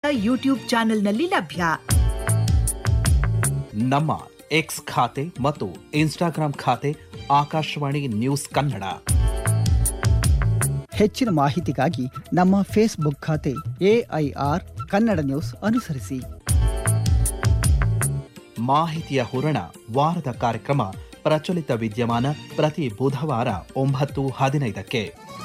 YouTube ಚಾನೆಲ್ನಲ್ಲಿ ಲಭ್ಯ ನಮ್ಮ ಎಕ್ಸ್ ಖಾತೆ ಮತ್ತು ಇನ್ಸ್ಟಾಗ್ರಾಂ ಖಾತೆ ಆಕಾಶವಾಣಿ ನ್ಯೂಸ್ ಕನ್ನಡ ಹೆಚ್ಚಿನ ಮಾಹಿತಿಗಾಗಿ ನಮ್ಮ ಫೇಸ್ಬುಕ್ ಖಾತೆ ಎಐಆರ್ ಕನ್ನಡ ನ್ಯೂಸ್ ಅನುಸರಿಸಿ ಮಾಹಿತಿಯ ಹೂರಣ ವಾರದ ಕಾರ್ಯಕ್ರಮ ಪ್ರಚಲಿತ ವಿದ್ಯಮಾನ ಪ್ರತಿ ಬುಧವಾರ ಒಂಬತ್ತು ಹದಿನೈದಕ್ಕೆ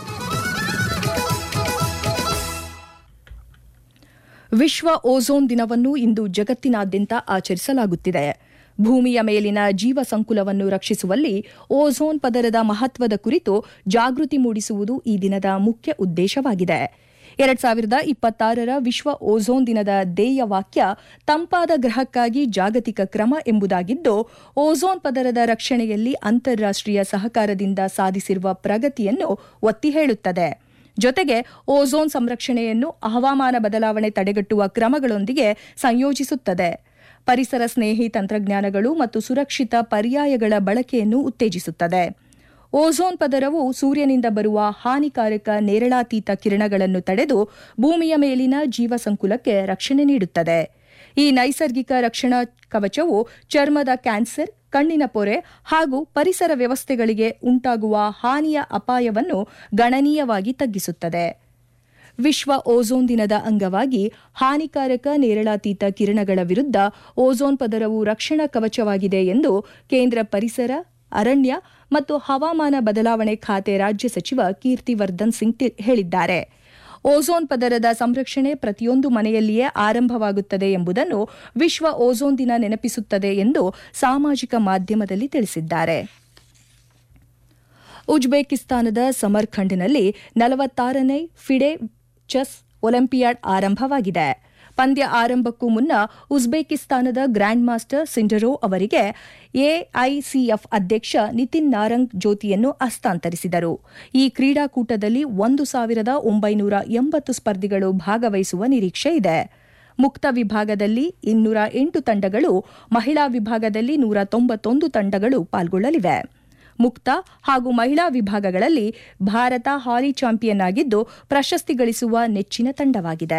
ವಿಶ್ವ ಓಝೋನ್ ದಿನವನ್ನು ಇಂದು ಜಗತ್ತಿನಾದ್ಯಂತ ಆಚರಿಸಲಾಗುತ್ತಿದೆ ಭೂಮಿಯ ಮೇಲಿನ ಜೀವ ಸಂಕುಲವನ್ನು ರಕ್ಷಿಸುವಲ್ಲಿ ಓಝೋನ್ ಪದರದ ಮಹತ್ವದ ಕುರಿತು ಜಾಗೃತಿ ಮೂಡಿಸುವುದು ಈ ದಿನದ ಮುಖ್ಯ ಉದ್ದೇಶವಾಗಿದೆ ಎರಡ್ ಸಾವಿರದ ಇಪ್ಪತ್ತಾರರ ವಿಶ್ವ ಓಝೋನ್ ದಿನದ ಧ್ಯೇಯ ವಾಕ್ಯ ತಂಪಾದ ಗ್ರಹಕ್ಕಾಗಿ ಜಾಗತಿಕ ಕ್ರಮ ಎಂಬುದಾಗಿದ್ದು ಓಝೋನ್ ಪದರದ ರಕ್ಷಣೆಯಲ್ಲಿ ಅಂತಾರಾಷ್ಟೀಯ ಸಹಕಾರದಿಂದ ಸಾಧಿಸಿರುವ ಪ್ರಗತಿಯನ್ನು ಒತ್ತಿ ಹೇಳುತ್ತದೆ ಜೊತೆಗೆ ಓಝೋನ್ ಸಂರಕ್ಷಣೆಯನ್ನು ಹವಾಮಾನ ಬದಲಾವಣೆ ತಡೆಗಟ್ಟುವ ಕ್ರಮಗಳೊಂದಿಗೆ ಸಂಯೋಜಿಸುತ್ತದೆ ಪರಿಸರ ಸ್ನೇಹಿ ತಂತ್ರಜ್ಞಾನಗಳು ಮತ್ತು ಸುರಕ್ಷಿತ ಪರ್ಯಾಯಗಳ ಬಳಕೆಯನ್ನು ಉತ್ತೇಜಿಸುತ್ತದೆ ಓಝೋನ್ ಪದರವು ಸೂರ್ಯನಿಂದ ಬರುವ ಹಾನಿಕಾರಕ ನೇರಳಾತೀತ ಕಿರಣಗಳನ್ನು ತಡೆದು ಭೂಮಿಯ ಮೇಲಿನ ಜೀವಸಂಕುಲಕ್ಕೆ ರಕ್ಷಣೆ ನೀಡುತ್ತದೆ ಈ ನೈಸರ್ಗಿಕ ರಕ್ಷಣಾ ಕವಚವು ಚರ್ಮದ ಕ್ಯಾನ್ಸರ್ ಕಣ್ಣಿನ ಪೊರೆ ಹಾಗೂ ಪರಿಸರ ವ್ಯವಸ್ಥೆಗಳಿಗೆ ಉಂಟಾಗುವ ಹಾನಿಯ ಅಪಾಯವನ್ನು ಗಣನೀಯವಾಗಿ ತಗ್ಗಿಸುತ್ತದೆ ವಿಶ್ವ ಓಝೋನ್ ದಿನದ ಅಂಗವಾಗಿ ಹಾನಿಕಾರಕ ನೇರಳಾತೀತ ಕಿರಣಗಳ ವಿರುದ್ಧ ಓಝೋನ್ ಪದರವು ರಕ್ಷಣಾ ಕವಚವಾಗಿದೆ ಎಂದು ಕೇಂದ್ರ ಪರಿಸರ ಅರಣ್ಯ ಮತ್ತು ಹವಾಮಾನ ಬದಲಾವಣೆ ಖಾತೆ ರಾಜ್ಯ ಸಚಿವ ಕೀರ್ತಿವರ್ಧನ್ ಸಿಂಗ್ ತಿ- ಹೇಳಿದ್ದಾರೆ ಓಝೋನ್ ಪದರದ ಸಂರಕ್ಷಣೆ ಪ್ರತಿಯೊಂದು ಮನೆಯಲ್ಲಿಯೇ ಆರಂಭವಾಗುತ್ತದೆ ಎಂಬುದನ್ನು ವಿಶ್ವ ಓಝೋನ್ ದಿನ ನೆನಪಿಸುತ್ತದೆ ಎಂದು ಸಾಮಾಜಿಕ ಮಾಧ್ಯಮದಲ್ಲಿ ತಿಳಿಸಿದ್ದಾರೆ ಉಜ್ಬೇಕಿಸ್ತಾನದ ಸಮರ್ಖಂಡ್ನಲ್ಲಿ ನಲವತ್ತಾರನೇ ಫಿಡೆ ಚೆಸ್ ಒಲಿಂಪಿಯಾಡ್ ಆರಂಭವಾಗಿದೆ ಪಂದ್ಯ ಆರಂಭಕ್ಕೂ ಮುನ್ನ ಉಜ್ಬೇಕಿಸ್ತಾನದ ಗ್ರ್ಯಾಂಡ್ ಮಾಸ್ಟರ್ ಸಿಂಡರೋ ಅವರಿಗೆ ಎಐಸಿಎಫ್ ಅಧ್ಯಕ್ಷ ನಿತಿನ್ ನಾರಂಗ್ ಜ್ಯೋತಿಯನ್ನು ಹಸ್ತಾಂತರಿಸಿದರು ಈ ಕ್ರೀಡಾಕೂಟದಲ್ಲಿ ಒಂದು ಸಾವಿರದ ಒಂಬೈನೂರ ಎಂಬತ್ತು ಸ್ಪರ್ಧಿಗಳು ಭಾಗವಹಿಸುವ ನಿರೀಕ್ಷೆ ಇದೆ ಮುಕ್ತ ವಿಭಾಗದಲ್ಲಿ ಇನ್ನೂರ ಎಂಟು ತಂಡಗಳು ಮಹಿಳಾ ವಿಭಾಗದಲ್ಲಿ ನೂರ ತೊಂಬತ್ತೊಂದು ತಂಡಗಳು ಪಾಲ್ಗೊಳ್ಳಲಿವೆ ಮುಕ್ತ ಹಾಗೂ ಮಹಿಳಾ ವಿಭಾಗಗಳಲ್ಲಿ ಭಾರತ ಹಾಲಿ ಚಾಂಪಿಯನ್ ಆಗಿದ್ದು ಪ್ರಶಸ್ತಿ ಗಳಿಸುವ ನೆಚ್ಚಿನ ತಂಡವಾಗಿದೆ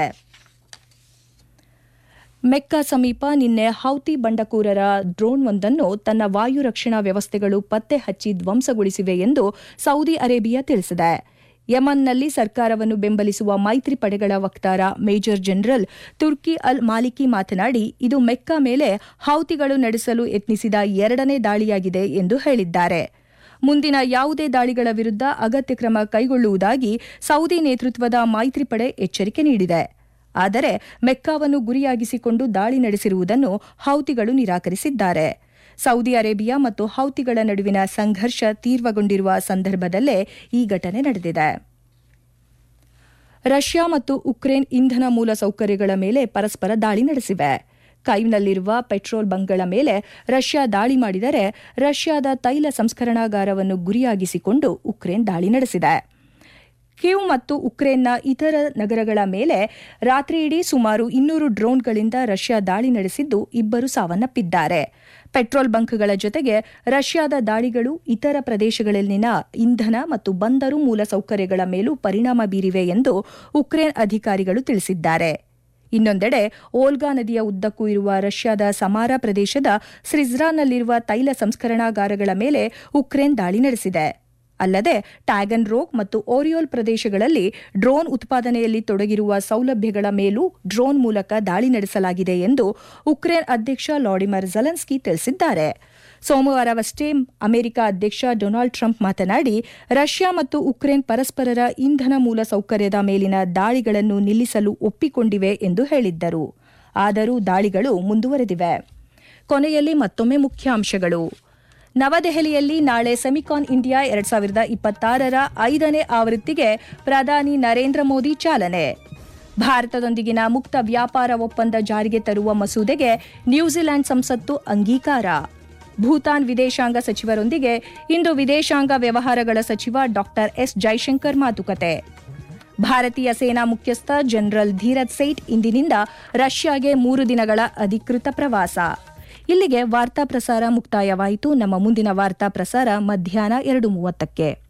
ಮೆಕ್ಕಾ ಸಮೀಪ ನಿನ್ನೆ ಹೌತಿ ಬಂಡಕೂರರ ಡ್ರೋನ್ ಒಂದನ್ನು ತನ್ನ ವಾಯು ರಕ್ಷಣಾ ವ್ಯವಸ್ಥೆಗಳು ಪತ್ತೆ ಹಚ್ಚಿ ಧ್ವಂಸಗೊಳಿಸಿವೆ ಎಂದು ಸೌದಿ ಅರೇಬಿಯಾ ತಿಳಿಸಿದೆ ಯಮನ್ನಲ್ಲಿ ಸರ್ಕಾರವನ್ನು ಬೆಂಬಲಿಸುವ ಮೈತ್ರಿ ಪಡೆಗಳ ವಕ್ತಾರ ಮೇಜರ್ ಜನರಲ್ ತುರ್ಕಿ ಅಲ್ ಮಾಲಿಕಿ ಮಾತನಾಡಿ ಇದು ಮೆಕ್ಕಾ ಮೇಲೆ ಹೌತಿಗಳು ನಡೆಸಲು ಯತ್ನಿಸಿದ ಎರಡನೇ ದಾಳಿಯಾಗಿದೆ ಎಂದು ಹೇಳಿದ್ದಾರೆ ಮುಂದಿನ ಯಾವುದೇ ದಾಳಿಗಳ ವಿರುದ್ಧ ಅಗತ್ಯ ಕ್ರಮ ಕೈಗೊಳ್ಳುವುದಾಗಿ ಸೌದಿ ನೇತೃತ್ವದ ಮೈತ್ರಿ ಪಡೆ ಎಚ್ಚರಿಕೆ ನೀಡಿದೆ ಆದರೆ ಮೆಕ್ಕಾವನ್ನು ಗುರಿಯಾಗಿಸಿಕೊಂಡು ದಾಳಿ ನಡೆಸಿರುವುದನ್ನು ಹೌತಿಗಳು ನಿರಾಕರಿಸಿದ್ದಾರೆ ಸೌದಿ ಅರೇಬಿಯಾ ಮತ್ತು ಹೌತಿಗಳ ನಡುವಿನ ಸಂಘರ್ಷ ತೀವ್ರಗೊಂಡಿರುವ ಸಂದರ್ಭದಲ್ಲೇ ಈ ಘಟನೆ ನಡೆದಿದೆ ರಷ್ಯಾ ಮತ್ತು ಉಕ್ರೇನ್ ಇಂಧನ ಮೂಲ ಸೌಕರ್ಯಗಳ ಮೇಲೆ ಪರಸ್ಪರ ದಾಳಿ ನಡೆಸಿವೆ ಕೈವ್ನಲ್ಲಿರುವ ಪೆಟ್ರೋಲ್ ಬಂಕ್ಗಳ ಮೇಲೆ ರಷ್ಯಾ ದಾಳಿ ಮಾಡಿದರೆ ರಷ್ಯಾದ ತೈಲ ಸಂಸ್ಕರಣಾಗಾರವನ್ನು ಗುರಿಯಾಗಿಸಿಕೊಂಡು ಉಕ್ರೇನ್ ದಾಳಿ ನಡೆಸಿದೆ ಕಿವ್ ಮತ್ತು ಉಕ್ರೇನ್ನ ಇತರ ನಗರಗಳ ಮೇಲೆ ರಾತ್ರಿಯಿಡೀ ಸುಮಾರು ಇನ್ನೂರು ಡ್ರೋನ್ಗಳಿಂದ ರಷ್ಯಾ ದಾಳಿ ನಡೆಸಿದ್ದು ಇಬ್ಬರು ಸಾವನ್ನಪ್ಪಿದ್ದಾರೆ ಪೆಟ್ರೋಲ್ ಬಂಕ್ಗಳ ಜೊತೆಗೆ ರಷ್ಯಾದ ದಾಳಿಗಳು ಇತರ ಪ್ರದೇಶಗಳಲ್ಲಿನ ಇಂಧನ ಮತ್ತು ಬಂದರು ಮೂಲಸೌಕರ್ಯಗಳ ಮೇಲೂ ಪರಿಣಾಮ ಬೀರಿವೆ ಎಂದು ಉಕ್ರೇನ್ ಅಧಿಕಾರಿಗಳು ತಿಳಿಸಿದ್ದಾರೆ ಇನ್ನೊಂದೆಡೆ ಓಲ್ಗಾ ನದಿಯ ಉದ್ದಕ್ಕೂ ಇರುವ ರಷ್ಯಾದ ಸಮಾರ ಪ್ರದೇಶದ ಸ್ರಿಜ್ರಾನ್ನಲ್ಲಿರುವ ತೈಲ ಸಂಸ್ಕರಣಾಗಾರಗಳ ಮೇಲೆ ಉಕ್ರೇನ್ ದಾಳಿ ನಡೆಸಿದೆ ಅಲ್ಲದೆ ಟ್ಯಾಗನ್ ರೋಗ್ ಮತ್ತು ಓರಿಯೋಲ್ ಪ್ರದೇಶಗಳಲ್ಲಿ ಡ್ರೋನ್ ಉತ್ಪಾದನೆಯಲ್ಲಿ ತೊಡಗಿರುವ ಸೌಲಭ್ಯಗಳ ಮೇಲೂ ಡ್ರೋನ್ ಮೂಲಕ ದಾಳಿ ನಡೆಸಲಾಗಿದೆ ಎಂದು ಉಕ್ರೇನ್ ಅಧ್ಯಕ್ಷ ಲಾಡಿಮರ್ ಜಲನ್ಸ್ಕಿ ತಿಳಿಸಿದ್ದಾರೆ ಸೋಮವಾರವಷ್ಟೇ ಅಮೆರಿಕ ಅಧ್ಯಕ್ಷ ಡೊನಾಲ್ಡ್ ಟ್ರಂಪ್ ಮಾತನಾಡಿ ರಷ್ಯಾ ಮತ್ತು ಉಕ್ರೇನ್ ಪರಸ್ಪರರ ಇಂಧನ ಮೂಲ ಸೌಕರ್ಯದ ಮೇಲಿನ ದಾಳಿಗಳನ್ನು ನಿಲ್ಲಿಸಲು ಒಪ್ಪಿಕೊಂಡಿವೆ ಎಂದು ಹೇಳಿದ್ದರು ಆದರೂ ದಾಳಿಗಳು ಮುಂದುವರೆದಿವೆ ಕೊನೆಯಲ್ಲಿ ಮತ್ತೊಮ್ಮೆ ಮುಖ್ಯಾಂಶಗಳು ನವದೆಹಲಿಯಲ್ಲಿ ನಾಳೆ ಸೆಮಿಕಾನ್ ಇಂಡಿಯಾ ಎರಡ್ ಸಾವಿರದ ಇಪ್ಪತ್ತಾರರ ಐದನೇ ಆವೃತ್ತಿಗೆ ಪ್ರಧಾನಿ ನರೇಂದ್ರ ಮೋದಿ ಚಾಲನೆ ಭಾರತದೊಂದಿಗಿನ ಮುಕ್ತ ವ್ಯಾಪಾರ ಒಪ್ಪಂದ ಜಾರಿಗೆ ತರುವ ಮಸೂದೆಗೆ ನ್ಯೂಜಿಲೆಂಡ್ ಸಂಸತ್ತು ಅಂಗೀಕಾರ ಭೂತಾನ್ ವಿದೇಶಾಂಗ ಸಚಿವರೊಂದಿಗೆ ಇಂದು ವಿದೇಶಾಂಗ ವ್ಯವಹಾರಗಳ ಸಚಿವ ಡಾಕ್ಟರ್ ಎಸ್ ಜೈಶಂಕರ್ ಮಾತುಕತೆ ಭಾರತೀಯ ಸೇನಾ ಮುಖ್ಯಸ್ಥ ಜನರಲ್ ಧೀರಜ್ ಸೇಠ್ ಇಂದಿನಿಂದ ರಷ್ಯಾಗೆ ಮೂರು ದಿನಗಳ ಅಧಿಕೃತ ಪ್ರವಾಸ ಇಲ್ಲಿಗೆ ವಾರ್ತಾ ಪ್ರಸಾರ ಮುಕ್ತಾಯವಾಯಿತು ನಮ್ಮ ಮುಂದಿನ ವಾರ್ತಾ ಪ್ರಸಾರ ಮಧ್ಯಾಹ್ನ ಎರಡು ಮೂವತ್ತಕ್ಕೆ